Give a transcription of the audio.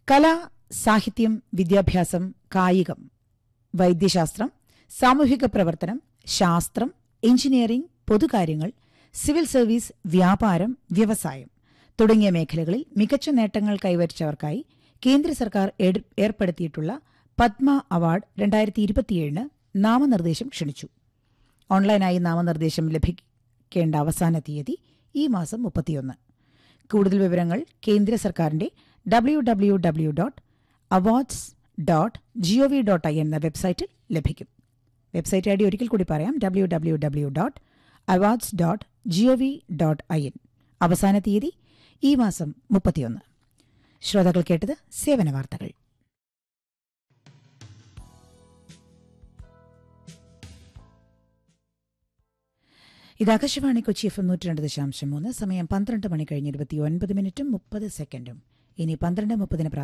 കല സാഹിത്യം വിദ്യാഭ്യാസം കായികം വൈദ്യശാസ്ത്രം സാമൂഹിക പ്രവർത്തനം ശാസ്ത്രം എഞ്ചിനീയറിംഗ് പൊതുകാര്യങ്ങൾ സിവിൽ സർവീസ് വ്യാപാരം വ്യവസായം തുടങ്ങിയ മേഖലകളിൽ മികച്ച നേട്ടങ്ങൾ കൈവരിച്ചവർക്കായി കേന്ദ്ര സർക്കാർ ഏർ- ഏർപ്പെടുത്തിയിട്ടുള്ള പത്മ അവാർഡ് രണ്ടായിരത്തി ഇരുപത്തിയേഴിന് നാമനിർദ്ദേശം ക്ഷണിച്ചു ഓൺലൈനായി നാമനിർദ്ദേശം ലഭിക്കേണ്ട അവസാന തീയതി ഈ മാസം മുപ്പത്തിയൊന്ന് കൂടുതൽ വിവരങ്ങൾ കേന്ദ്ര സർക്കാരിന്റെ W W W dot awards dot G O V dot I എന്ന വെബ്സൈറ്റിൽ ലഭിക്കും വെബ്സൈറ്റ് ഐ ഡി ഒരിക്കൽ കൂടി പറയാം W W W dot awards dot G O V dot I N അവസാന തീയതി ഈ മാസം മുപ്പത്തിയൊന്ന് ശ്രോതാക്കൾ കേട്ടത് സേവന വാർത്തകൾ ഇത് ആകാശവാണി കൊച്ചി എഫ് എം നൂറ്റി രണ്ട് ദശാംശം മൂന്ന് സമയം പന്ത്രണ്ട് മണി കഴിഞ്ഞ് ഇരുപത്തി ഒൻപത് മിനിറ്റും മുപ്പത് സെക്കൻഡും ഇനി പന്ത്രണ്ട് മുപ്പതിന്